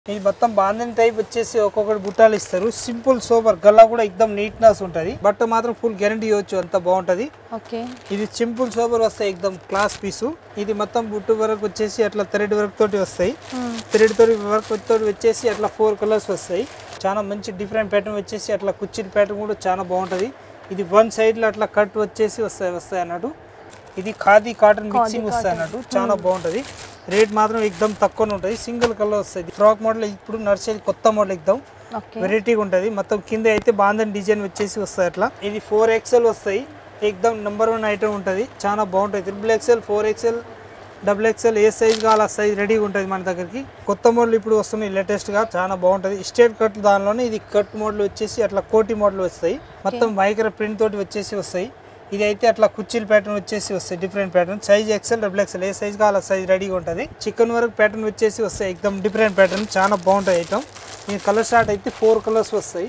ఇది మొత్తం బాంధని టైప్ వచ్చేసి ఒక్కొక్కటి బుట్టాలు ఇస్తారు సింపుల్ సోబర్ గల్లా కూడా ఎక్దమ్ నీట్నెస్ ఉంటుంది బట్ట మాత్రం ఫుల్ గ్యారంటీ ఇవ్వచ్చు అంత బాగుంటది ఓకే ఇది సింపుల్ సోబర్ వస్తాయి ఎక్దమ్ క్లాస్ పీసు ఇది మొత్తం బుట్టు వరకు వచ్చేసి అట్లా థ్రెడ్ వర్క్ తోటి వస్తాయి థ్రెడ్ తోటి వర్క్ తోటి వచ్చేసి అట్లా ఫోర్ కలర్స్ వస్తాయి చాలా మంచి డిఫరెంట్ ప్యాటర్న్ వచ్చేసి అట్లా కుర్చీ ప్యాటర్న్ కూడా చాలా బాగుంటది ఇది వన్ సైడ్ లో అట్లా కట్ వచ్చేసి వస్తాయి వస్తాయి అన్నట్టు ఇది ఖాదీ కాటన్ మిక్సింగ్ వస్తాయి అన్నట్టు చాలా బాగుంటది రేట్ మాత్రం ఎక్దమ్ తక్కువనే ఉంటుంది సింగిల్ కలర్ వస్తుంది ఫ్రాక్ మోడల్ ఇప్పుడు నడిచేది కొత్త మోడల్ ఎక్దమ్ ఓకే వెరైటీగా ఉంటుంది మొత్తం కింద అయితే బాంధన్ డిజైన్ వచ్చేసి వస్తాయి అట్లా ఇది ఫోర్ ఎక్స్ఎల్ వస్తాయి ఎక్దమ్ నెంబర్ వన్ ఐటమ్ ఉంటుంది చాలా బాగుంటుంది triple XL four XL double XL ఏ సైజ్ కావాలి ఆ సైజ్ రెడీగా ఉంటుంది మన దగ్గరికి కొత్త మోడల్ ఇప్పుడు వస్తున్నాయి లేటెస్ట్గా చాలా బాగుంటుంది స్టేట్ కట్ దానిలోనే ఇది కట్ మోడల్ వచ్చేసి అట్లా కోటి మోడల్ వస్తాయి మొత్తం మైక్ర ప్రింట్ తోటి వచ్చేసి వస్తాయి ఇది అయితే అట్లా కుర్చీల ప్యాటర్న్ వచ్చేసి వస్తాయి different pattern size XL double XL ఏ సైజ్ కావాలి ఆ సైజ్ రెడీగా ఉంటుంది చికెన్ వరకు ప్యాటర్న్ వచ్చేసి వస్తాయి ఎక్దమ్ డిఫరెంట్ ప్యాటర్న్ చాలా బాగుంటాయి ఐటమ్ ఈ కలర్ షార్ట్ అయితే ఫోర్ కలర్స్ వస్తాయి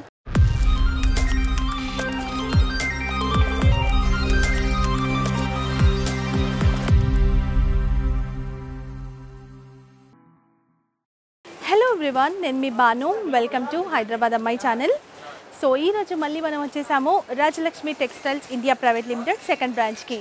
హలో ఎవ్రీవన్ నేను మీ బాను వెల్కమ్ టు హైదరాబాద్ అమ్మాయి ఛానల్ సో ఈ రోజు మళ్ళీ మనం వచ్చేసాము Rajalakshmi textiles India private limited second బ్రాంచ్కి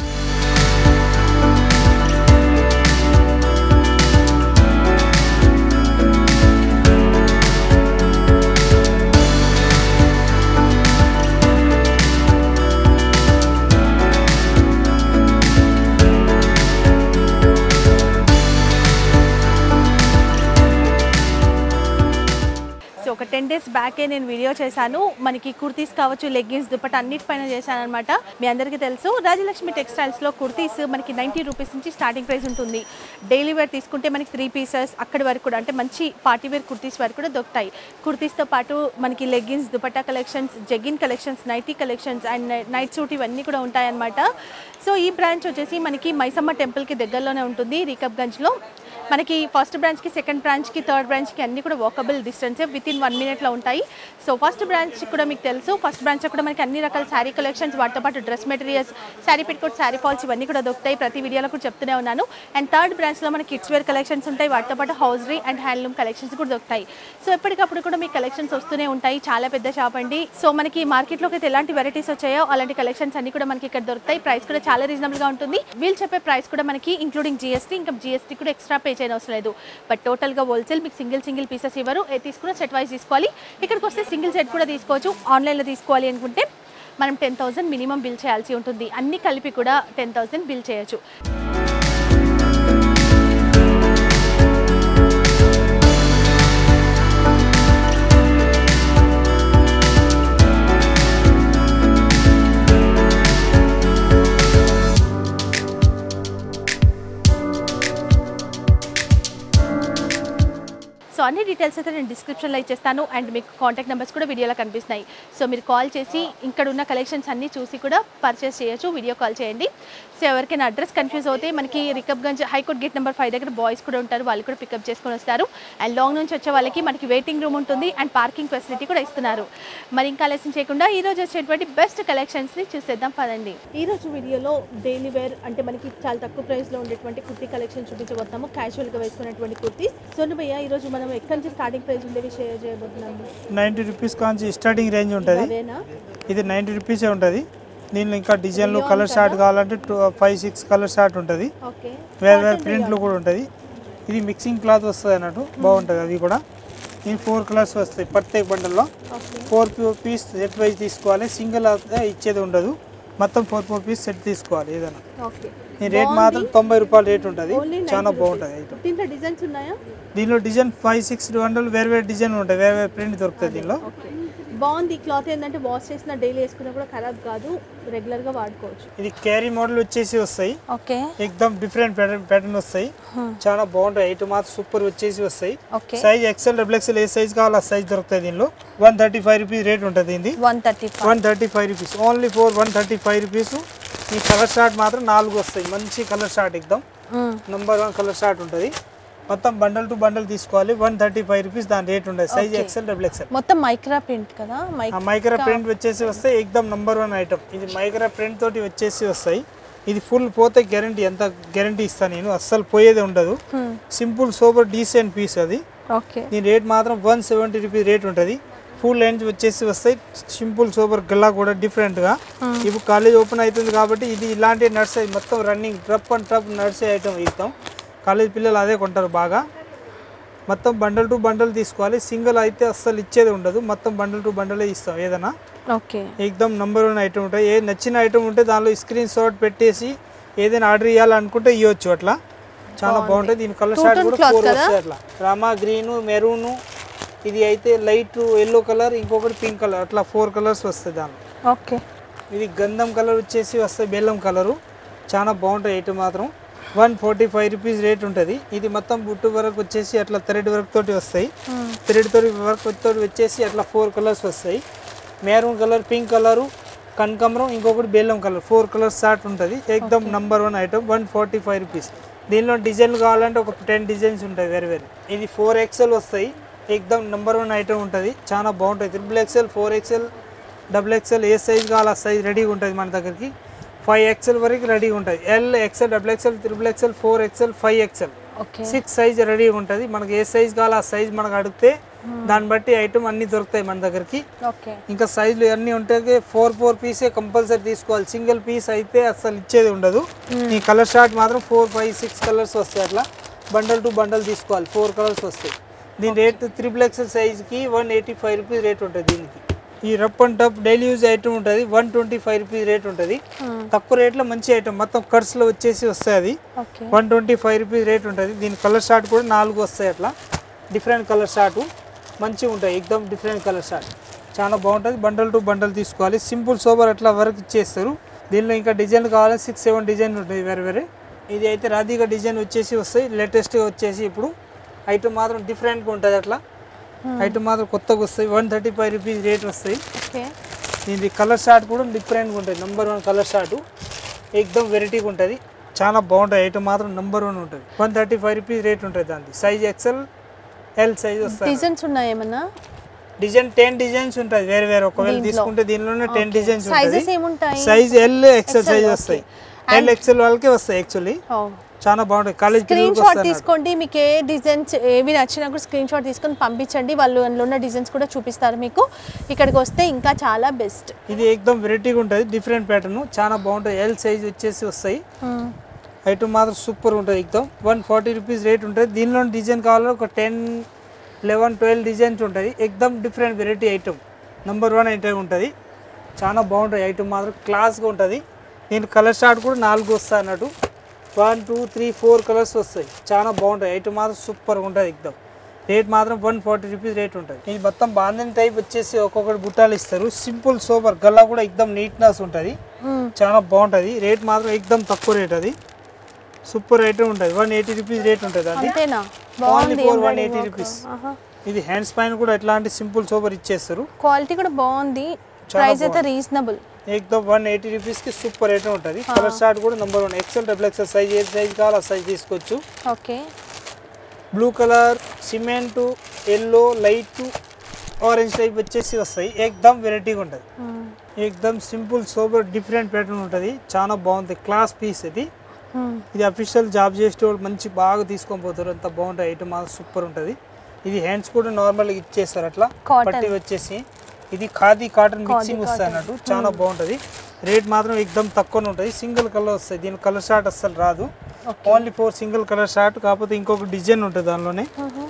సో ఒక టెన్ డేస్ బ్యాకే నేను వీడియో చేశాను మనకి కుర్తీస్ కావచ్చు లెగ్గిన్స్ దుప్పట అన్నిటిపైన చేశాను అనమాట మీ అందరికీ తెలుసు రాజలక్ష్మి టెక్స్టైల్స్లో కుర్తీస్ మనకి నైంటీ రూపీస్ నుంచి స్టార్టింగ్ ప్రైస్ ఉంటుంది డైలీ వేర్ తీసుకుంటే మనకి త్రీ పీసెస్ అక్కడి వరకు కూడా అంటే మంచి పార్టీ వేర్ కుర్తీస్ వరకు కూడా దొరుకుతాయి కుర్తీస్తో పాటు మనకి leggings dupatta collections jegging collections nighty collections and night suit ఇవన్నీ కూడా ఉంటాయన్నమాట సో ఈ బ్రాంచ్ వచ్చేసి మనకి మైసమ్మ టెంపుల్కి దగ్గరలోనే ఉంటుంది రీకబ్గంజ్లో మనకి ఫస్ట్ బ్రాంచ్కి సెకండ్ బ్రాంచ్కి థర్డ్ బ్రాంచ్కి అన్ని కూడా వాకబుల్ డిస్టెన్సే విత్ ఇన్ వన్ మినిట్లో ఉంటాయి సో ఫస్ట్ బ్రాంచ్ కూడా మీకు తెలుసు ఫస్ట్ బ్రాంచ్లో కూడా మనకి అన్ని రకాల శారీ కలెక్షన్స్ వాటితో పాటు dress materials sari petticoat sari falls ఇవన్నీ కూడా దొరుకుతాయి ప్రతి వీడియోలో కూడా చెప్తూనే ఉన్నాను అండ్ థర్డ్ బ్రాంచ్లో మనకి కిడ్స్ వేర్ కలెక్షన్స్ ఉంటాయి వాటితో పాటు హౌస్రీ అండ్ హ్యాండ్లూమ్ కలెక్షన్స్ కూడా దొరుకుతాయి సో ఎప్పటికప్పుడు కూడా మీకు కలెక్షన్స్ వస్తూనే ఉంటాయి చాలా పెద్ద షాప్ అండి సో మనకి మార్కెట్లోకి అయితే ఎలాంటి వెరైటీస్ వచ్చాయో అలాంటి కలెక్షన్స్ అన్ని కూడా మనకి ఇక్కడ దొరుకుతాయి ప్రైస్ కూడా చాలా రీజనబుల్గా ఉంటుంది వీళ్ళు చెప్పే ప్రైస్ కూడా మనకి ఇంక్లూడింగ్ జీఎస్టీ ఇంకా జీఎస్టీ కూడా ఎక్స్ట్రా పే చేయని అవసరం లేదు బట్ టోటల్గా హోల్సేల్ మీకు సింగిల్ సింగిల్ పీసెస్ ఇవ్వరు ఏ తీసుకున్నా సెట్ వైజ్ తీసుకోవాలి ఇక్కడికి వస్తే సింగిల్ సెట్ కూడా తీసుకోవచ్చు ఆన్లైన్లో తీసుకోవాలి అనుకుంటే మనం టెన్ థౌసండ్ మినిమం బిల్ చేయాల్సి ఉంటుంది అన్ని కలిపి కూడా టెన్ థౌసండ్ బిల్ చేయొచ్చు సో అన్ని డీటెయిల్స్ అయితే నేను డిస్క్రిప్షన్లో ఇచ్చేస్తాను అండ్ మీకు కాంటాక్ట్ నెంబర్స్ కూడా వీడియోలో కనిపిస్తున్నాయి సో మీరు కాల్ చేసి ఇక్కడ ఉన్న కలెక్షన్స్ అన్నీ చూసి కూడా పర్చేస్ చేయొచ్చు వీడియో కాల్ చేయండి సో ఎవరికైనా అడ్రస్ కన్ఫ్యూజ్ అవుతే మనకి Rikabganj high court gate number five దగ్గర బాయ్స్ కూడా ఉంటారు వాళ్ళు కూడా పికప్ చేసుకొని వస్తారు అండ్ లాంగ్ నుంచి వచ్చే వాళ్ళకి మనకి వెయిటింగ్ రూమ్ ఉంటుంది అండ్ పార్కింగ్ ఫెసిలిటీ కూడా ఇస్తున్నారు మరి ఇంకా ఆలస్యం చేయకుండా ఈ రోజు వచ్చేటువంటి బెస్ట్ కలెక్షన్స్ని చూసేద్దాం పదండి ఈ రోజు వీడియోలో డైలీ వేర్ అంటే మనకి చాలా తక్కువ ప్రైస్లో ఉండేటువంటి కుర్తీ కలెక్షన్ చూపించబోతాము క్యాజువల్గా వేసుకున్నటువంటి కుర్తీస్ సోను భయ్య ఈ రోజు మనం ఎక్కడి నుంచి స్టార్టింగ్ ప్రైస్ ఉండేవి షేర్ చేయబోతున్నాము నైంటీ రూపీస్ కాంచి స్టార్టింగ్ రేంజ్ ఉంటుంది అవేనా ఇది నైంటీ రూపీసే ఉంటుంది దీనిలో ఇంకా డిజైన్లు కలర్ షార్ట్ కావాలంటే two five six colour short ఉంటుంది ఓకే వేరే వేరే ప్రింట్లు కూడా ఉంటుంది ఇది మిక్సింగ్ క్లాత్ వస్తుంది అన్నట్టు బాగుంటుంది అవి కూడా దీని ఫోర్ కలర్స్ వస్తాయి ప్రత్యేక బండల్లో okay four piece set wise తీసుకోవాలి సింగిల్ ఇచ్చేది ఉండదు మొత్తం ఫోర్ ఫోర్ పీస్ సెట్ తీసుకోవాలి ఏదైనా ఓకే ఈ రేట్ మాత్రం తొంభై రూపాయలు రేట్ ఉంటుంది ఓన్లీ చాలా బాగుంటుంది ఐటమ్ దీంట్లో డిజైన్స్ ఉన్నాయా దీనిలో డిజైన్ ఫైవ్ సిక్స్ వందలు వేరే వేరే డిజైన్ ఉంటాయి వేరే వేరే ప్రింట్ దొరుకుతుంది దీనిలో ఓకే బాగుంది క్లాత్ ఏంటంటే వాష్ చేసిన డైలీ వేసుకున్నా కూడా ఖరాబ్ కాదు రెగ్యులర్గా వాడుకోవచ్చు ఇది క్యారీ మోడల్ వచ్చేసి వస్తాయి ఓకే ఎక్దమ్ డిఫరెంట్ ప్యాటర్న్ ప్యాటర్న్ వస్తాయి చాలా బాగుంటాయి ఐటమ్ మాత్రం సూపర్ వచ్చేసి వస్తాయి okay size XL double XL ఏ సైజ్ కావాలో ఆ సైజ్ దొరుకుతాయి దీనిలో one thirty five rupees rate ఉంటుంది దీనిది one thirty one thirty five rupees only four one thirty five rupees ఈ కలర్ షార్ట్ మాత్రం నాలుగు వస్తాయి మంచి కలర్ షార్ట్ ఎక్దమ్ నంబర్ వన్ కలర్ షార్ట్ ఉంటుంది మొత్తం బండల్ టు బండల్ తీసుకోవాలి వన్ థర్టీ ఫైవ్ రూపీస్ దాని రేట్ ఉంటుంది సైజ్ ఎక్సెల్ డబుల్ ఎక్సెల్ మొత్తం మైక్రా ప్రింట్ కదా ఆ మైక్రా ప్రింట్ వచ్చేసి వస్తాయి ఎక్దమ్ నంబర్ వన్ ఐటమ్ ఇది మైక్రా ప్రింట్ తోటి వచ్చేసి వస్తాయి ఇది ఫుల్ పోతే గ్యారంటీ ఎంత గ్యారంటీ ఇస్తాను నేను అస్సలు పోయేది ఉండదు సింపుల్ సూపర్ డీసెంట్ పీస్ అది ఓకే దీని రేట్ మాత్రం వన్ సెవెంటీ రూపీస్ రేట్ ఉంటుంది ఫుల్ లెంత్ వచ్చేసి వస్తాయి సింపుల్ సూపర్ గల్లా కూడా డిఫరెంట్గా ఇప్పుడు కాలేజ్ ఓపెన్ అవుతుంది కాబట్టి ఇది ఇలాంటి నర్సరీ మొత్తం రన్నింగ్ ట్రప్ అండ్ ట్రప్ నర్సరీ ఐటమ్ ఇస్తాం కాలేజ్ పిల్లలు అదే కొంటారు బాగా మొత్తం బండల్ టు బండల్ తీసుకోవాలి సింగిల్ అయితే అస్సలు ఇచ్చేది ఉండదు మొత్తం బండల్ టు బండలే ఇస్తాం ఏదైనా ఓకే ఎక్దమ్ నంబర్ వన్ ఐటమ్ ఉంటాయి ఏ నచ్చిన ఐటమ్ ఉంటే దానిలో స్క్రీన్ షాట్ పెట్టేసి ఏదైనా ఆర్డర్ ఇవ్వాలనుకుంటే ఇవ్వచ్చు అట్లా చాలా బాగుంటుంది దీని కలర్ షాట్ Two-tone కూడా cloth ఫోర్ కదా? వస్తాయి అట్లా రామా గ్రీన్ మెరూన్ ఇది అయితే లైట్ ఎల్లో కలర్ ఇంకొకటి పింక్ కలర్ అట్లా ఫోర్ కలర్స్ వస్తాయి దానిలో ఓకే ఇది గంధం కలర్ వచ్చేసి వస్తాయి బెల్లం కలరు చాలా బాగుంటాయి ఐటమ్ మాత్రం one forty five rupees rate ఉంటుంది ఇది మొత్తం బుట్టు వరకు వచ్చేసి అట్లా థ్రెడ్ వర్క్ తోటి వస్తాయి థ్రెడ్ తోటి వర్క్ తోటి వచ్చేసి అట్లా ఫోర్ కలర్స్ వస్తాయి మెరూన్ కలర్ పింక్ కలరు కనకాంబరం ఇంకొకటి బెల్లం కలర్ ఫోర్ కలర్స్ షార్ట్ ఉంటుంది ఎక్దమ్ number one item one forty five rupees దీనిలో డిజైన్లు కావాలంటే ఒక టెన్ డిజైన్స్ ఉంటాయి వేరే వేరే ఇది ఫోర్ ఎక్స్ఎల్ వస్తాయి ఎక్దమ్ నెంబర్ వన్ ఐటమ్ ఉంటుంది చాలా బాగుంటుంది triple XL four XL double XL ఏ సైజ్ కావాలి ఆ సైజ్ రెడీగా ఉంటుంది మన దగ్గరికి ఫైవ్ ఎక్స్ఎల్ వరకు రెడీగా ఉంటుంది L XL double XL triple XL four XL five XL okay six size రెడీగా ఉంటుంది మనకి ఏ సైజ్ కావాలో ఆ సైజ్ మనకు అడిగితే దాన్ని బట్టి ఐటమ్ అన్నీ దొరుకుతాయి మన దగ్గరికి ఓకే ఇంకా సైజులు అన్నీ ఉంటాయి ఫోర్ ఫోర్ పీసే కంపల్సరీ తీసుకోవాలి సింగిల్ పీస్ అయితే అసలు ఇచ్చేది ఉండదు ఈ కలర్ షార్ట్ మాత్రం ఫోర్ ఫైవ్ సిక్స్ కలర్స్ వస్తాయి అట్లా బండల్ టు బండల్ తీసుకోవాలి ఫోర్ కలర్స్ వస్తాయి దీని రేట్ త్రిబుల్ ఎక్స్ఎల్ సైజ్కి one eighty five rupees rate ఉంటుంది దీనికి ఈ రప్ అండ్ టప్ డైలీ యూజ్ ఐటమ్ ఉంటుంది one twenty five rupees rate ఉంటుంది తక్కువ రేట్లో మంచి ఐటమ్ మొత్తం కర్స్లో వచ్చేసి వస్తాయి అది okay one twenty five rupees rate ఉంటుంది దీని కలర్ షార్ట్ కూడా నాలుగు వస్తాయి అట్లా డిఫరెంట్ కలర్ షార్ట్ మంచిగా ఉంటాయి ఎక్దమ్ డిఫరెంట్ కలర్ షార్ట్ చాలా బాగుంటుంది బండల్ టు బండల్ తీసుకోవాలి సింపుల్ సోబర్ అట్లా వర్క్ ఇచ్చేస్తారు దీనిలో ఇంకా డిజైన్ కావాలి సిక్స్ సెవెన్ డిజైన్ ఉంటాయి వేరే వేరే ఇది అయితే రాధిక డిజైన్ వచ్చేసి వస్తాయి లేటెస్ట్గా వచ్చేసి ఇప్పుడు ఐటమ్ మాత్రం డిఫరెంట్గా ఉంటుంది అట్లా ఐటమ్ మాత్రం కొత్తగా వస్తాయి one thirty five rupees rate వస్తాయి ఓకే దీని కలర్ షార్ట్ కూడా డిఫరెంట్గా ఉంటుంది నెంబర్ వన్ కలర్ షార్ట్ ఎక్దమ్ వెరైటీగా ఉంటుంది చాలా బాగుంటుంది ఐటమ్ మాత్రం నెంబర్ వన్ ఉంటుంది one thirty five rupees rate ఉంటుంది దానికి సైజ్ ఎక్సెల్ ఎల్ సైజ్ వస్తుంది డిజైన్స్ ఉన్నాయి ఏమన్నా డిజైన్ టెన్ డిజైన్స్ ఉంటుంది వేరే వేరే ఒకవేళ తీసుకుంటే దీనిలోనే టెన్ డిజైన్స్ సైజెస్ ఉంటుంది ఏముంటాయి సైజ్ ఎల్ ఎక్సెల్ సైజ్ వస్తాయి ఎల్ ఎక్సెల్ వాళ్ళకే వస్తాయి యాక్చువల్లీ చాలా బాగుంటుంది కాలేజ్ స్క్రీన్ పిల్లలకి షాట్ వస్తాయి తీసుకోండి మీకు ఏ డిజైన్స్ ఏవి నచ్చినా కూడా స్క్రీన్ షాట్ తీసుకొని పంపించండి వాళ్ళు అందులో ఉన్న డిజైన్స్ కూడా చూపిస్తారు మీకు ఇక్కడికి వస్తే ఇంకా చాలా బెస్ట్ ఇది ఎక్దమ్ వెరైటీగా ఉంటుంది డిఫరెంట్ ప్యాటర్న్ చాలా బాగుంటుంది ఎల్ సైజ్ వచ్చేసి వస్తాయి ఐటమ్ మాత్రం సూపర్ ఉంటుంది ఎక్దమ్ వన్ ఫార్టీ రూపీస్ రేట్ ఉంటుంది దీనిలో డిజైన్ కావాలో ఒక టెన్ లెవెన్ ట్వెల్వ్ డిజైన్స్ ఉంటుంది ఎక్దమ్ different variety item number one item ఉంటుంది చాలా బాగుంటుంది ఐటమ్ మాత్రం క్లాస్గా ఉంటుంది దీని కలర్ షార్ట్ కూడా నాలుగు వస్తాయి అన్నట్టు one two three four colours వస్తాయి చాలా బాగుంటాయి ఐటమ్ మాత్రం సూపర్గా ఉంటుంది ఎక్దమ్ రేట్ మాత్రం వన్ ఫార్టీ రూపీస్ రేట్ ఉంటుంది ఇది మొత్తం బాంధన్ టైప్ వచ్చేసి ఒక్కొక్కటి బుట్టాలు ఇస్తారు సింపుల్ సూపర్ గల్లా కూడా ఎక్దమ్ నీట్నెస్ ఉంటుంది చాలా బాగుంటుంది రేట్ మాత్రం ఎక్దమ్ తక్కువ రేట్ అది సూపర్ ఐటమ్ ఉంటుంది వన్ ఎయిటీ రూపీస్ రేట్ ఉంటుంది అది అంతేనా ఓన్లీ బాగుంది ఫోర్ వన్ ఎయిటీ రూపీస్ ఇది హ్యాండ్స్ పైన కూడా ఎట్లాంటి సింపుల్ సూపర్ ఇచ్చేస్తారు క్వాలిటీ కూడా బాగుంది ప్రైస్ అయితే రీజనబుల్ ఎక్దమ్ వన్ ఎయిటీ రూపీస్కి సూపర్ ఐటమ్ ఉంటుంది కలర్ షార్ట్ కూడా number one XL double XL size ఏ సైజ్ కావాలో ఆ సైజ్ తీసుకోవచ్చు okay blue colour cement yellow light orange type వచ్చేసి వస్తాయి ఎక్దమ్ వెరైటీగా ఉంటుంది ఎక్దమ్ సింపుల్ సూపర్ డిఫరెంట్ ప్యాటర్న్ ఉంటుంది చాలా బాగుంది క్లాస్ పీస్ ఇది ఇది అఫీషియల్ జాబ్ చేసే వాళ్ళు మంచి బాగా తీసుకొని పోతారు అంత బాగుంటుంది ఐటమ్ మాత్రం సూపర్ ఉంటుంది ఇది హ్యాండ్స్ కూడా నార్మల్గా ఇచ్చేస్తారు అట్లా Cotton. పట్టి వచ్చేసి ఇది ఖాదీ కాటన్ మిక్సింగ్ వస్తుంది అన్నట్టు చాలా బాగుంటుంది రేట్ మాత్రం ఎక్దమ్ తక్కువనే ఉంటుంది సింగిల్ కలర్ వస్తాయి దీని కలర్ షార్ట్ అస్సలు రాదు only four single colour chart కాకపోతే ఇంకొక డిజైన్ ఉంటుంది దానిలోనే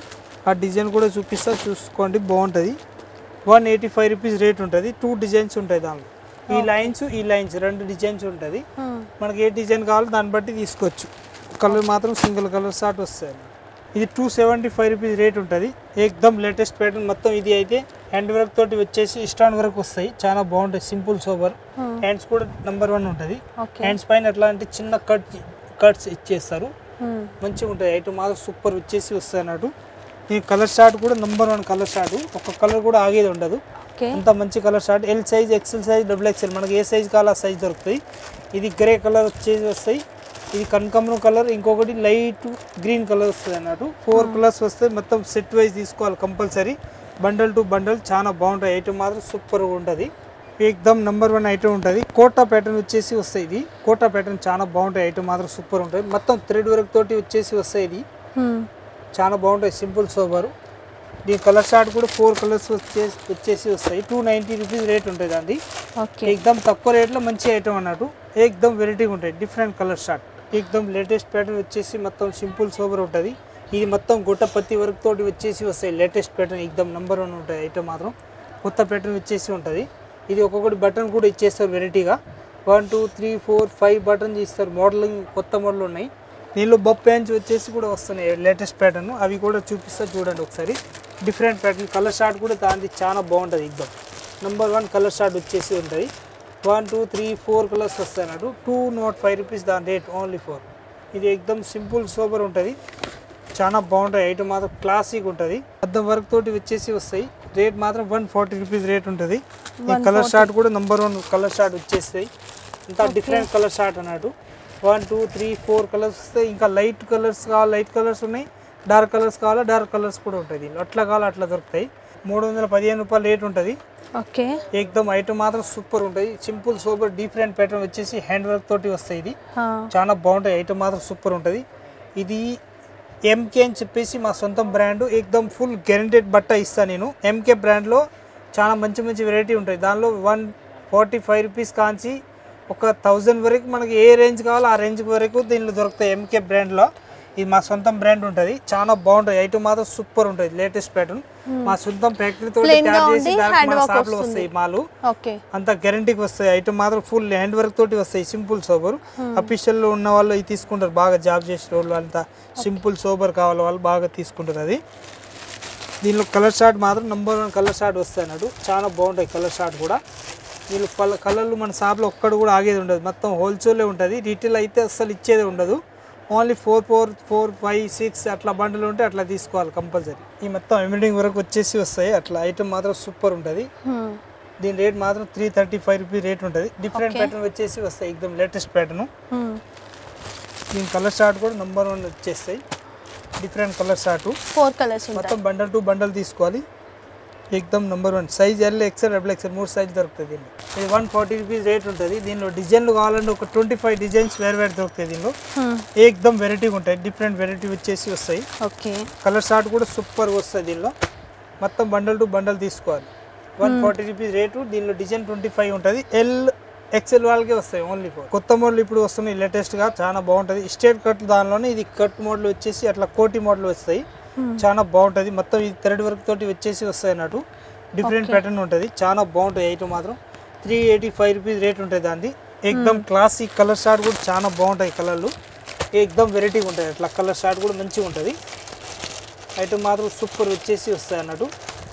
ఆ డిజైన్ కూడా చూపిస్తా చూసుకోండి బాగుంటుంది one eighty five rupees rate ఉంటుంది టూ డిజైన్స్ ఉంటాయి దానిలో ఈ లైన్స్ ఈ లైన్స్ రెండు డిజైన్స్ ఉంటుంది మనకి ఏ డిజైన్ కావాలో దాన్ని బట్టి తీసుకోవచ్చు కలర్ మాత్రం సింగిల్ కలర్ షార్ట్ వస్తాయి ఇది two seventy five rupees rate ఉంటుంది ఏకదమ్ లేటెస్ట్ ప్యాటర్న్ మొత్తం ఇది అయితే హ్యాండ్ వర్క్ తోటి వచ్చేసి స్టాండ్ వర్క్ వస్తాయి చాలా బాగుంటాయి సింపుల్ సోబర్ హ్యాండ్స్ కూడా నెంబర్ వన్ ఉంటుంది ఓకే హ్యాండ్స్ పైన ఎట్లా అంటే చిన్న కట్ కట్స్ ఇచ్చేస్తారు మంచిగా ఉంటుంది ఐటమ్ మాత్రం సూపర్ వచ్చేసి వస్తాయి అన్నట్టు ఈ కలర్ షార్ట్ కూడా నెంబర్ వన్ కలర్ షార్ట్ ఒక కలర్ కూడా ఆగేది ఉండదు ఓకే అంత మంచి colour chart L size XL size double XL మనకి ఏ సైజ్ కావాలో ఆ సైజ్ దొరుకుతాయి ఇది గ్రే కలర్ వచ్చేసి వస్తాయి ఇది కనకాంబరం కలర్ ఇంకొకటి లైట్ గ్రీన్ కలర్ వస్తుంది అన్నట్టు ఫోర్ కలర్స్ వస్తాయి మొత్తం సెట్ వైజ్ తీసుకోవాలి కంపల్సరీ బండల్ టు బండల్ చాలా బాగుంటాయి ఐటమ్ మాత్రం సూపర్గా ఉంటుంది ఏకదమ్ నెంబర్ వన్ ఐటమ్ ఉంటుంది కోటా ప్యాటర్న్ వచ్చేసి వస్తాయి ఇది కోటా ప్యాటర్న్ చాలా బాగుంటాయి ఐటమ్ మాత్రం సూపర్ ఉంటుంది మొత్తం థ్రెడ్ వర్క్ తోటి వచ్చేసి వస్తాయి ఇది చాలా బాగుంటాయి సింపుల్ సోబరు దీని కలర్ షార్ట్ కూడా ఫోర్ కలర్స్ వచ్చేసి వచ్చేసి వస్తాయి టూ నైంటీ రూపీస్ రేట్ ఉంటుంది అండి ఓకే ఏకదమ్ తక్కువ రేట్లో మంచి ఐటమ్ అన్నట్టు ఏకదమ్ వెరైటీగా ఉంటాయి డిఫరెంట్ కలర్ షార్ట్ ఏకదమ్ లేటెస్ట్ ప్యాటర్న్ వచ్చేసి మొత్తం సింపుల్ సోబర్ ఉంటుంది ఇది మొత్తం గుట్టపత్తి వర్క్ తోటి వచ్చేసి వస్తాయి లేటెస్ట్ ప్యాటర్న్ ఏకదమ్ నెంబర్ వన్ ఉంటుంది ఐటమ్ మాత్రం కొత్త ప్యాటర్న్ వచ్చేసి ఉంటుంది ఇది ఒక్కొక్కటి బటన్ కూడా ఇచ్చేస్తారు వెరైటీగా one two three four five buttons ఇస్తారు మోడలింగ్ కొత్త మోడల్ ఉన్నాయి దీనిలో బొప్ ప్యాంట్స్ వచ్చేసి కూడా వస్తున్నాయి లేటెస్ట్ ప్యాటర్న్ అవి కూడా చూపిస్తా చూడండి ఒకసారి డిఫరెంట్ ప్యాటర్న్ కలర్ షార్ట్ కూడా దానికి చాలా బాగుంటుంది ఎగ్దమ్ నెంబర్ వన్ కలర్ షార్ట్ వచ్చేసి ఉంటుంది one two three four colours వస్తాయి అన్నట్టు టూ నాట్ ఫైవ్ రూపీస్ దాని రేట్ ఓన్లీ ఫోర్ ఇది ఎక్దమ్ సింపుల్ సూపర్ ఉంటుంది చాలా బాగుంటాయి ఐటమ్ మాత్రం క్లాసిక్ ఉంటుంది అద్దం వర్క్ తోటి వచ్చేసి వస్తాయి రేట్ మాత్రం వన్ ఫార్టీ రూపీస్ రేట్ ఉంటుంది ఈ కలర్ షార్ట్ కూడా నెంబర్ వన్ కలర్ షార్ట్ వచ్చేస్తాయి ఇంకా డిఫరెంట్ కలర్ షార్ట్ అన్నట్టు one two three four colours వస్తాయి ఇంకా లైట్ కలర్స్ కావాలి లైట్ కలర్స్ ఉన్నాయి డార్క్ కలర్స్ కావాలా డార్క్ కలర్స్ కూడా ఉంటాయి దీనిలో అట్లా కావాలా అట్లా దొరుకుతాయి మూడు వందల పదిహేను రూపాయలు రేట్ ఉంటుంది ఓకే ఏకదమ్ ఐటమ్ మాత్రం సూపర్ ఉంటుంది సింపుల్ సూపర్ డిఫరెంట్ ప్యాటర్న్ వచ్చేసి హ్యాండ్ వర్క్ తోటి వస్తాయి ఇది చాలా బాగుంటాయి ఐటమ్ మాత్రం సూపర్ ఉంటుంది ఇది ఎంకే అని చెప్పేసి మా సొంతం బ్రాండ్ ఏకదమ్ ఫుల్ గ్యారంటెడ్ బట్ట ఇస్తాను నేను ఎంకే బ్రాండ్లో చాలా మంచి మంచి వెరైటీ ఉంటాయి దానిలో వన్ ఫార్టీ ఫైవ్ రూపీస్ కాంచి ఒక థౌజండ్ వరకు మనకి ఏ రేంజ్ కావాలో ఆ రేంజ్ వరకు దీనిలో దొరుకుతాయి ఎంకే బ్రాండ్లో ఇది మా సొంతం బ్రాండ్ ఉంటుంది చాలా బాగుంటుంది ఐటమ్ మాత్రం సూపర్ ఉంటుంది లేటెస్ట్ ప్యాటర్న్ మా సొంతం ఫ్యాక్టరీతో Plain గా తయారు చేసి ఉండి direct hand మన work షాప్లో వస్తుంది. వస్తాయి మాలు ఓకే అంత గ్యారంటీకి వస్తాయి ఐటమ్ మాత్రం ఫుల్ హ్యాండ్ వర్క్ తోటి వస్తాయి సింపుల్ సోబర్ అఫీషియల్ లో ఉన్న వాళ్ళు ఇది తీసుకుంటారు బాగా జాబ్ చేసే వాళ్ళు అంతా సింపుల్ సోబర్ కావాలి వాళ్ళు బాగా తీసుకుంటారు అది దీనిలో కలర్ షార్ట్ మాత్రం నెంబర్ వన్ కలర్ షార్ట్ వస్తాయి అన్నట్టు చాలా బాగుంటాయి కలర్ షార్ట్ కూడా దీనిలో కల కలర్లు మన షాప్లో ఒక్కడు కూడా ఆగేది ఉండదు మొత్తం హోల్సేలే ఉంటుంది రీటైల్ అయితే అస్సలు ఇచ్చేది ఉండదు only four four four five six అట్లా బండ్లు ఉంటే అట్లా తీసుకోవాలి కంపల్సరీ ఈ మొత్తం ఎంబ్రాయిడింగ్ వరకు వచ్చేసి వస్తాయి అట్లా ఐటమ్ మాత్రం సూపర్ ఉంటుంది దీని రేట్ మాత్రం three thirty five rupees rate ఉంటుంది డిఫరెంట్ ప్యాటర్న్ వచ్చేసి వస్తాయి ఎక్దమ్ లేటెస్ట్ ప్యాటర్న్ దీని కలర్ షార్ట్ కూడా నెంబర్ వన్ వచ్చేస్తాయి different colour shirt four colours ఉంటాయి మొత్తం బండల్ టు బండల్ తీసుకోవాలి ఎక్దమ్ number one size L XL double XL మూడు సైజ్ దొరుకుతుంది దీనిలో ఇది వన్ ఫార్టీ రూపీస్ రేట్ ఉంటుంది దీనిలో డిజైన్లు కావాలంటే ఒక ట్వంటీ ఫైవ్ డిజైన్స్ వేరు వేరు దొరుకుతాయి దీనిలో ఏకదమ్ వెరైటీగా ఉంటాయి డిఫరెంట్ వెరైటీ వచ్చేసి వస్తాయి ఓకే కలర్ షార్ట్ కూడా సూపర్ వస్తుంది దీనిలో మొత్తం బండల్ టు బండల్ తీసుకోవాలి వన్ ఫార్టీ రూపీస్ రేటు దీనిలో డిజైన్ ట్వంటీ ఫైవ్ ఉంటుంది ఎల్ ఎక్సెల్ వాళ్ళకే వస్తాయి ఓన్లీ ఫోర్ కొత్త మోడల్ ఇప్పుడు వస్తున్నాయి లేటెస్ట్గా చాలా బాగుంటుంది స్టేట్ కట్ దానిలోనే ఇది కట్ మోడల్ వచ్చేసి అట్లా కోటి మోడల్ వస్తాయి చాలా బాగుంటుంది మొత్తం ఇది థ్రెడ్ వర్క్ తోటి వచ్చేసి వస్తాయి అన్నట్టు డిఫరెంట్ ప్యాటర్న్ ఉంటుంది చాలా బాగుంటుంది ఐటమ్ మాత్రం three eighty five rupees rate ఉంటుంది దాన్ని ఎక్దమ్ క్లాసిక్ కలర్ షార్ట్ కూడా చాలా బాగుంటాయి కలర్లు ఎక్దమ్ వెరైటీగా ఉంటాయి అట్లా కలర్ షార్ట్ కూడా మంచిగా ఉంటుంది ఐటమ్ మాత్రం సూపర్ వచ్చేసి వస్తాయి అన్నట్టు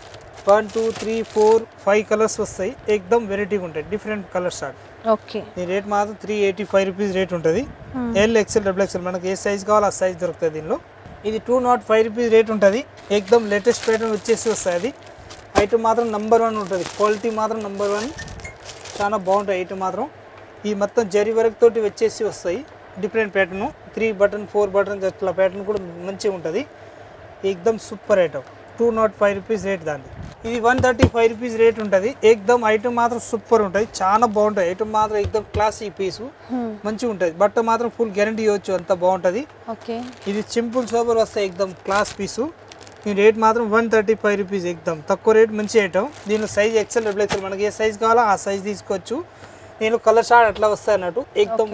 one two three four five colours వస్తాయి ఎక్దమ్ వెరైటీగా ఉంటాయి డిఫరెంట్ కలర్ షార్ట్ ఓకే ఈ రేట్ మాత్రం three eighty five rupees rate ఉంటుంది ఎల్ ఎక్సెల్ డబుల్ ఎక్సెల్ మనకి ఏ సైజ్ కావాలో ఆ సైజ్ దొరుకుతుంది దీనిలో ఇది two not five rupees rate ఉంటుంది ఎక్దమ్ లేటెస్ట్ ప్యాటర్న్ వచ్చేసి వస్తాయి అది ఐటమ్ మాత్రం నెంబర్ వన్ ఉంటుంది క్వాలిటీ మాత్రం నెంబర్ వన్ చాలా బాగుంటాయి ఐటమ్ మాత్రం ఈ మొత్తం జరీ వర్క్ తోటి వచ్చేసి వస్తాయి different pattern three button four button అట్లా ప్యాటర్న్ కూడా మంచిగా ఉంటుంది ఎక్దమ్ super item two not five rupees rate దాన్ని ఇది one thirty five rupees rate ఉంటుంది ఎక్దమ్ ఐటమ్ మాత్రం సూపర్ ఉంటుంది చాలా బాగుంటుంది ఐటమ్ మాత్రం ఎక్దమ్ క్లాసీ పీసు మంచిగా ఉంటుంది బట్ట మాత్రం ఫుల్ గ్యారంటీ ఇవ్వచ్చు అంత బాగుంటుంది ఓకే ఇది సింపుల్ సోబర్ వస్తాయి ఎక్దమ్ క్లాస్ పీసు ఈ రేట్ మాత్రం వన్ థర్టీ ఫైవ్ రూపీస్ ఎక్దమ్ తక్కువ రేట్ మంచి ఐటమ్ దీనిలో సైజ్ ఎక్సెల్ డబుల్ ఎక్సెల్ మనకి ఏ సైజ్ కావాలో ఆ సైజ్ తీసుకోవచ్చు నేను కలర్ షార్ట్ అట్లా వస్తాయి అన్నట్టు ఎక్దమ్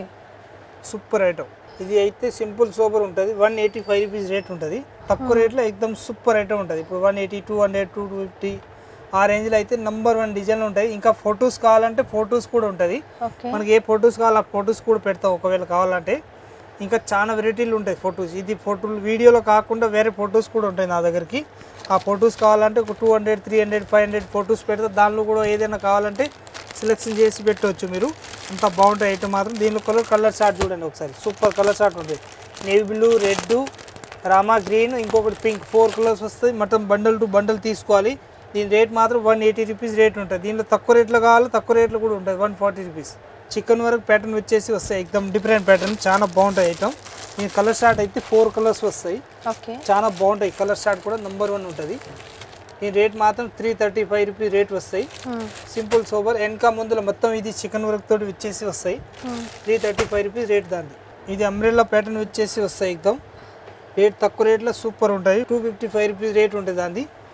సూపర్ ఐటమ్ ఇది అయితే సింపుల్ సూపర్ ఉంటుంది one eighty five rupees rate ఉంటుంది తక్కువ రేట్లో ఎక్దమ్ సూపర్ ఐటమ్ ఉంటుంది ఇప్పుడు one eighty two hundred two fifty ఆ రేంజ్లో అయితే నంబర్ వన్ డిజైన్లు ఉంటాయి ఇంకా ఫొటోస్ కావాలంటే ఫొటోస్ కూడా ఉంటుంది ఓకే మనకి ఏ ఫొటోస్ కావాలో ఆ ఫొటోస్ కూడా పెడతాం ఒకవేళ కావాలంటే ఇంకా చాలా వెరైటీలు ఉంటాయి ఫొటోస్ ఇది ఫోటోలు వీడియోలో కాకుండా వేరే ఫొటోస్ కూడా ఉంటాయి నా దగ్గరికి ఆ ఫొటోస్ కావాలంటే ఒక two hundred three hundred five hundred photos పెడితే దానిలో కూడా ఏదైనా కావాలంటే సెలెక్షన్ చేసి పెట్టవచ్చు మీరు అంత బాగుంటాయి ఐటమ్ మాత్రం దీనిలో కలర్ కలర్ షార్ట్ చూడండి ఒకసారి సూపర్ కలర్ షార్ట్ ఉంటుంది navy blue red Rama green ఇంకొకటి పింక్ ఫోర్ కలర్స్ వస్తాయి మొత్తం బండల్ టు బండల్ తీసుకోవాలి దీని రేట్ మాత్రం వన్ ఎయిటీ రూపీస్ రేట్ ఉంటుంది దీనిలో తక్కువ రేట్లో కావాలి తక్కువ రేట్లో కూడా ఉంటుంది వన్ ఫార్టీ రూపీస్ చికెన్ వరకు ప్యాటర్న్ వచ్చేసి వస్తాయి ఎక్దమ్ డిఫరెంట్ ప్యాటర్న్ చాలా బాగుంటాయి ఐటమ్ దీని కలర్ షార్ట్ అయితే ఫోర్ కలర్స్ వస్తాయి ఓకే చాలా బాగుంటాయి కలర్ షార్ట్ కూడా నెంబర్ వన్ ఉంటుంది దీని రేట్ మాత్రం three thirty five rupees rate వస్తాయి సింపుల్ సోబర్ వెనక ముందుల మొత్తం ఇది చికెన్ వర్క్ తోటి వచ్చేసి వస్తాయి three thirty five rupees rate దాన్ని ఇది అంబ్రెల్లా ప్యాటర్న్ వచ్చేసి వస్తాయి ఎక్దమ్ రేట్ తక్కువ రేట్లో సూపర్ ఉంటాయి two fifty five rupees rate ఉంటుంది దాన్ని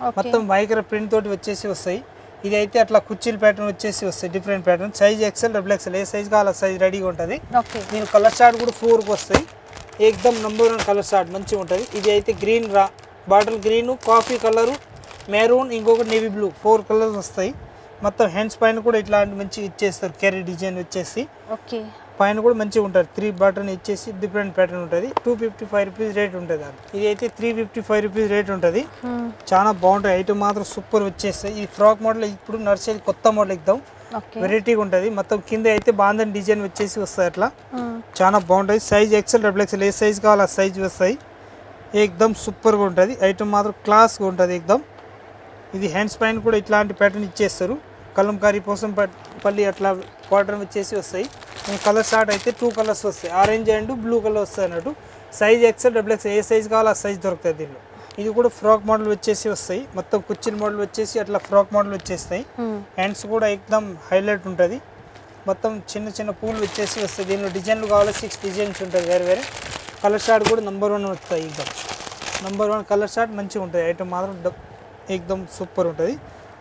ఓకే మొత్తం వైకర ప్రింట్ తోటి వచ్చేసి వస్తాయి ఇది అయితే అట్లా కుర్చీల ప్యాటర్న్ వచ్చేసి వస్తాయి different pattern size XL double XL ఏ సైజ్ కావాలో సైజ్ రెడీగా ఉంటుంది ఓకే దీని కలర్ షార్ట్ కూడా ఫోర్కి వస్తాయి ఏకదమ్ నంబర్ వన్ కలర్ షార్ట్ మంచిగా ఉంటుంది ఇది అయితే గ్రీన్ రా bottle green coffee colour maroon ఇంకొకటి నేవీ బ్లూ ఫోర్ కలర్స్ వస్తాయి మొత్తం హ్యాండ్స్ పైన కూడా ఇట్లాంటి మంచిగా ఇచ్చేస్తారు క్యారీ డిజైన్ వచ్చేసి ఓకే పైన కూడా మంచిగా ఉంటుంది త్రీ బటన్ ఇచ్చేసి డిఫరెంట్ ప్యాటర్న్ ఉంటుంది two fifty five rupees rate ఉంటుంది అది ఇది అయితే three fifty five rupees rate ఉంటుంది చాలా బాగుంటాయి ఐటమ్ మాత్రం సూపర్ వచ్చేస్తాయి ఈ ఫ్రాక్ మోడల్ ఇప్పుడు నడిచేది కొత్త మోడల్ ఇద్దాం ఓకే వెరైటీగా ఉంటుంది మొత్తం కింద అయితే బాంధన్ డిజైన్ వచ్చేసి వస్తాయి అట్లా చాలా బాగుంటుంది సైజ్ ఎక్సెల్ డబుల్ ఎక్సెల్ ఏ సైజ్ కావాలో ఆ సైజ్ వస్తాయి ఏకదమ్ సూపర్గా ఉంటుంది ఐటమ్ మాత్రం క్లాస్గా ఉంటుంది ఏకదమ్ ఇది హ్యాండ్స్ పైన కూడా ఇట్లాంటి ప్యాటర్న్ ఇచ్చేస్తారు కలంకారీ కోసం పట్- పల్లి అట్లా క్వార్టర్ వచ్చేసి వస్తాయి కలర్ షార్ట్ అయితే టూ కలర్స్ వస్తాయి ఆరెంజ్ అండ్ బ్లూ కలర్ వస్తాయి అన్నట్టు సైజ్ ఎక్సెల్ డబుల్ ఎక్సెల్ ఏ సైజ్ కావాలో ఆ సైజ్ దొరుకుతుంది దీనిలో ఇది కూడా ఫ్రాక్ మోడల్ వచ్చేసి వస్తాయి మొత్తం కుర్చీల మోడల్ వచ్చేసి అట్లా ఫ్రాక్ మోడల్ వచ్చేస్తాయి హ్యాండ్స్ కూడా ఎక్దమ్ హైలైట్ ఉంటుంది మొత్తం చిన్న చిన్న పూలు వచ్చేసి వస్తాయి దీనిలో డిజైన్లు కావాలి సిక్స్ డిజైన్స్ ఉంటాయి వేరే వేరే కలర్ షార్ట్ కూడా నెంబర్ వన్ వస్తాయి ఎక్దమ్ నెంబర్ వన్ కలర్ షార్ట్ మంచిగా ఉంటుంది ఐటమ్ మాత్రం డబ్ ఎక్దమ్ సూపర్ ఉంటుంది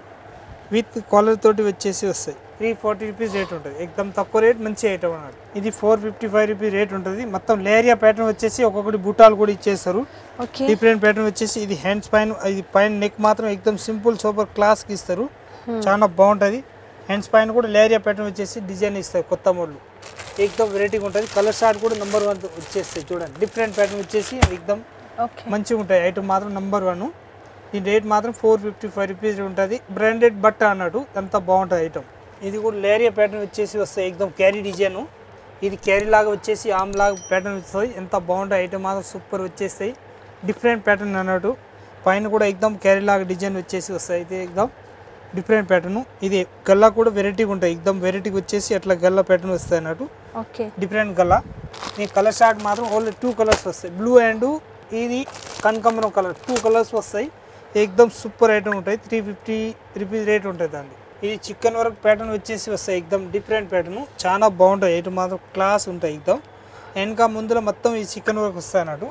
విత్ కాలర్ తోటి వచ్చేసి వస్తాయి త్రీ ఫార్టీ రూపీస్ రేట్ ఉంటుంది ఎక్దమ్ తక్కువ రేట్ మంచి ఐటమ్ అన్నమాట ఇది four fifty five rupees rate ఉంటుంది మొత్తం లేరియా ప్యాటర్న్ వచ్చేసి ఒక్కొక్కటి బుట్టాలు కూడా ఇచ్చేస్తారు ఓకే డిఫరెంట్ ప్యాటర్న్ వచ్చేసి ఇది హ్యాండ్స్ పైన ఇది పైన నెక్ మాత్రం ఎక్దమ్ సింపుల్ సూపర్ క్లాస్కి ఇస్తారు చాలా బాగుంటుంది హ్యాండ్స్ పైన కూడా లేరియా ప్యాటర్న్ వచ్చేసి డిజైన్ ఇస్తారు కొత్త మోడల్ ఎక్దమ్ వెరైటీగా ఉంటుంది కలర్ షార్ట్ కూడా నెంబర్ వన్ వచ్చేస్తాయి చూడండి డిఫరెంట్ ప్యాటర్న్ వచ్చేసి ఎక్దమ్ ఓకే మంచిగా ఉంటాయి ఐటమ్ మాత్రం నెంబర్ వన్ దీని రేట్ మాత్రం ఫోర్ ఫిఫ్టీ ఫైవ్ రూపీస్ ఉంటుంది బ్రాండెడ్ బట్ట అన్నట్టు అంత బాగుంటుంది ఐటమ్ ఇది కూడా లేరియా ప్యాటర్న్ వచ్చేసి వస్తాయి ఎక్దమ్ క్యారీ డిజైన్ ఇది క్యారీ లాగా వచ్చేసి ఆమ్ లాగా ప్యాటర్న్ వస్తుంది ఎంత బాగుంటాయి ఐటమ్ మాత్రం సూపర్ వచ్చేస్తాయి డిఫరెంట్ ప్యాటర్న్ అన్నట్టు పైన కూడా ఎక్దమ్ క్యారీ లాగా డిజైన్ వచ్చేసి వస్తాయి ఇది ఎక్దమ్ డిఫరెంట్ ప్యాటర్న్ ఇది గల్లా కూడా వెరైటీగా ఉంటాయి ఎక్దమ్ వెరైటీగా వచ్చేసి అట్లా గల్లా ప్యాటర్న్ వస్తాయి అన్నట్టు ఓకే డిఫరెంట్ గల్లా ఈ కలర్ షార్ట్ మాత్రం ఓన్లీ టూ కలర్స్ వస్తాయి బ్లూ అండ్ ఇది కనకాంబరం కలర్ టూ కలర్స్ వస్తాయి ఎక్దమ్ సూపర్ ఐటమ్ ఉంటాయి త్రీ ఫిఫ్టీ రూపీస్ రేట్ ఉంటుంది దాన్ని ఇది చికెన్ వర్క్ ప్యాటర్న్ వచ్చేసి వస్తాయి ఎక్దమ్ డిఫరెంట్ ప్యాటర్న్ చాలా బాగుంటాయి ఐటమ్ మాత్రం క్లాస్ ఉంటాయి ఎక్దమ్ వెనక ముందులో మొత్తం ఈ చికెన్ వర్క్ వస్తాయి అన్నట్టు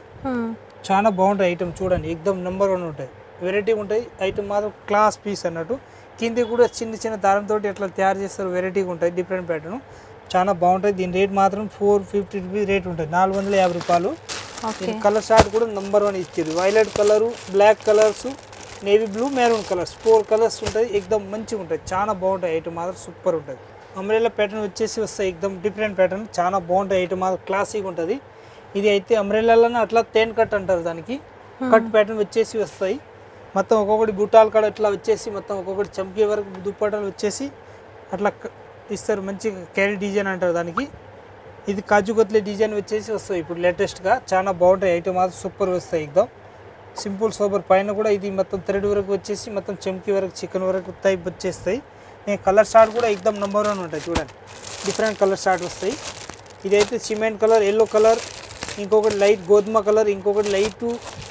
చాలా బాగుంటాయి ఐటమ్ చూడండి ఎక్దమ్ నెంబర్ వన్ ఉంటాయి వెరైటీ ఉంటాయి ఐటమ్ మాత్రం క్లాస్ పీస్ అన్నట్టు కింది కూడా చిన్న చిన్న దారంతో ఎట్లా తయారు చేస్తారు వెరైటీగా ఉంటాయి డిఫరెంట్ ప్యాటర్న్ చాలా బాగుంటాయి దీని రేట్ మాత్రం ఫోర్ ఫిఫ్టీ రూపీస్ రేట్ ఉంటుంది నాలుగు వందల యాభై రూపాయలు ఓకే దీని కలర్ షార్ట్ కూడా నెంబర్ వన్ ఇచ్చారు violet colour black colours navy blue maroon colours four colours ఉంటుంది ఎక్దమ్ మంచిగా ఉంటుంది చాలా బాగుంటాయి ఐటమ్ మాత్రం సూపర్ ఉంటుంది అంబ్రెల్లా ప్యాటర్న్ వచ్చేసి వస్తాయి ఎక్దమ్ డిఫరెంట్ ప్యాటర్న్ చాలా బాగుంటాయి ఐటమ్ మాత్రం క్లాసిక్ ఉంటుంది ఇది అయితే అంబ్రెల్లాలోనే అట్లా తేన్ కట్ అంటారు దానికి కట్ ప్యాటర్న్ వచ్చేసి వస్తాయి మొత్తం ఒక్కొక్కటి బుట్టాలు కాడ ఇట్లా వచ్చేసి మొత్తం ఒక్కొక్కటి చంకీ వరకు దుప్పటాలు వచ్చేసి అట్లా క- ఇస్తారు మంచిగా క్యారీ డిజైన్ అంటారు దానికి ఇది కాజు కత్లీ డిజైన్ వచ్చేసి వస్తాయి ఇప్పుడు లేటెస్ట్గా చాలా బాగుంటాయి ఐటమ్ మాత్రం సూపర్ వస్తాయి ఎక్దమ్ సింపుల్ సూపర్ పైన కూడా ఇది మొత్తం థ్రెడ్ వరకు వచ్చేసి మొత్తం చెంకి వరకు చికెన్ వరకు టైప్ వచ్చేస్తాయి నేను కలర్ షార్ట్ కూడా ఎక్దమ్ నెంబర్ వన్ ఉంటాయి చూడండి డిఫరెంట్ కలర్ షార్ట్ వస్తాయి ఇదైతే సిమెంట్ కలర్ ఎల్లో కలర్ ఇంకొకటి లైట్ గోధుమ కలర్ ఇంకొకటి లైట్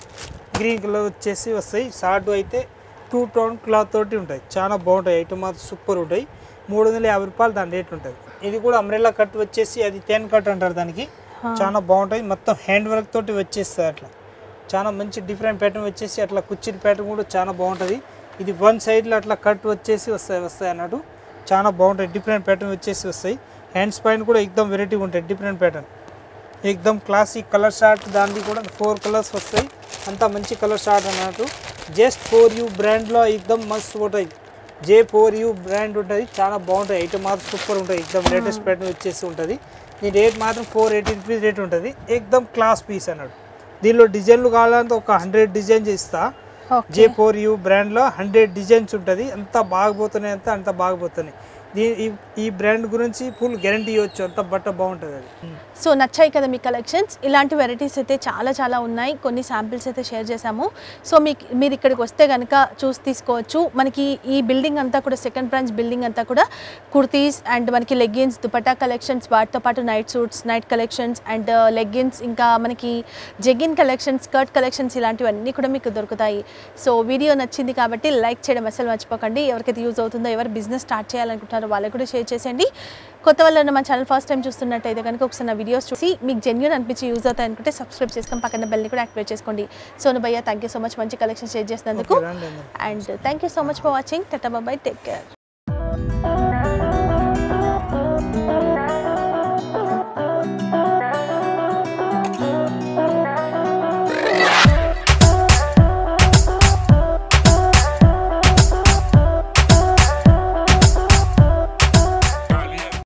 గ్రీన్ కలర్ వచ్చేసి వస్తాయి షార్ట్ అయితే టూ టోన్ క్లాత్ తోటి ఉంటాయి చాలా బాగుంటాయి ఐటమ్ మాత్రం సూపర్ ఉంటాయి మూడు వందల యాభై రూపాయలు దాని రేట్ ఉంటుంది ఇది కూడా అంబ్రెల్లా కట్ వచ్చేసి అది టెన్ కట్ అంటారు దానికి చాలా బాగుంటాయి మొత్తం హ్యాండ్ వర్క్ తోటి వచ్చేస్తాయి అట్లా చాలా మంచి డిఫరెంట్ ప్యాటర్న్ వచ్చేసి అట్లా కుర్చీల ప్యాటర్న్ కూడా చాలా బాగుంటుంది ఇది వన్ సైడ్లో అట్లా కట్ వచ్చేసి వస్తాయి వస్తాయి అన్నట్టు చాలా బాగుంటాయి డిఫరెంట్ ప్యాటర్న్ వచ్చేసి వస్తాయి హ్యాండ్స్ పైన కూడా ఎక్దమ్ వెరైటీ ఉంటాయి డిఫరెంట్ ప్యాటర్న్ ఎక్దమ్ క్లాసిక్ కలర్ షార్ట్ దానికి కూడా ఫోర్ కలర్స్ వస్తాయి అంతా మంచి కలర్ షార్ట్ అన్నట్టు జస్ట్ ఫోర్ యూ బ్రాండ్లో ఎక్దమ్ మస్త్ ఉంటుంది జే ఫోర్ యూ బ్రాండ్ ఉంటుంది చాలా బాగుంటాయి ఐటమ్ మాత్రం సూపర్ ఉంటుంది ఎక్దమ్ లేటెస్ట్ ప్యాటర్న్ వచ్చేసి ఉంటుంది దీని రేట్ మాత్రం ఫోర్ ఎయిటీ రూపీస్ రేట్ ఉంటుంది ఎక్దమ్ క్లాస్ పీస్ అన్నాడు దీనిలో డిజైన్లు కావాలంటే ఒక హండ్రెడ్ డిజైన్స్ ఇస్తా ఓకే జే ఫోర్ యూ బ్రాండ్లో హండ్రెడ్ డిజైన్స్ ఉంటుంది అంత బాగపోతున్నాయి అంత అంత బాగపోతున్నాయి దీ ఈ- ఈ బ్రాండ్ గురించి ఫుల్ గ్యారంటీ ఇవ్వచ్చు అంత బట్ట బాగుంటుంది అది సో నచ్చాయి కదా మీ కలెక్షన్స్ ఇలాంటి వెరైటీస్ అయితే చాలా చాలా ఉన్నాయి కొన్ని శాంపిల్స్ అయితే షేర్ చేశాము సో మీకు మీరు ఇక్కడికి వస్తే కనుక చూసి తీసుకోవచ్చు మనకి ఈ బిల్డింగ్ అంతా కూడా సెకండ్ బ్రాంచ్ బిల్డింగ్ అంతా కూడా కుర్తీస్ అండ్ మనకి లెగ్గిన్స్ దుపట్టా కలెక్షన్స్ వాటితో పాటు night suits night collections and leggings ఇంకా మనకి జెగిన్ కలెక్షన్స్ స్కర్ట్ కలెక్షన్స్ ఇలాంటివన్నీ కూడా మీకు దొరుకుతాయి సో వీడియో నచ్చింది కాబట్టి లైక్ చేయడం అసలు మర్చిపోకండి ఎవరికైతే యూజ్ అవుతుందో ఎవరు బిజినెస్ స్టార్ట్ చేయాలనుకుంటారో చూస్తున్నారో వాళ్ళకి కూడా షేర్ చేసేయండి కొత్త వాళ్ళు ఉన్న మన ఛానల్ ఫస్ట్ టైం చూస్తున్నట్టయితే కనుక ఒకసారి నా వీడియోస్ చూసి మీకు జెన్యున్ అనిపించి యూజ్ అవుతాయి అనుకుంటే సబ్స్క్రైబ్ చేసుకొని పక్కన బెల్ని కూడా యాక్టివేట్ చేసుకోండి సోను భయ్య థ్యాంక్ యూ సో మచ్ మంచి కలెక్షన్ షేర్ చేసినందుకు రండి అందరూ. And thank you so much for watching tata బాబాయ్ టేక్ కేర్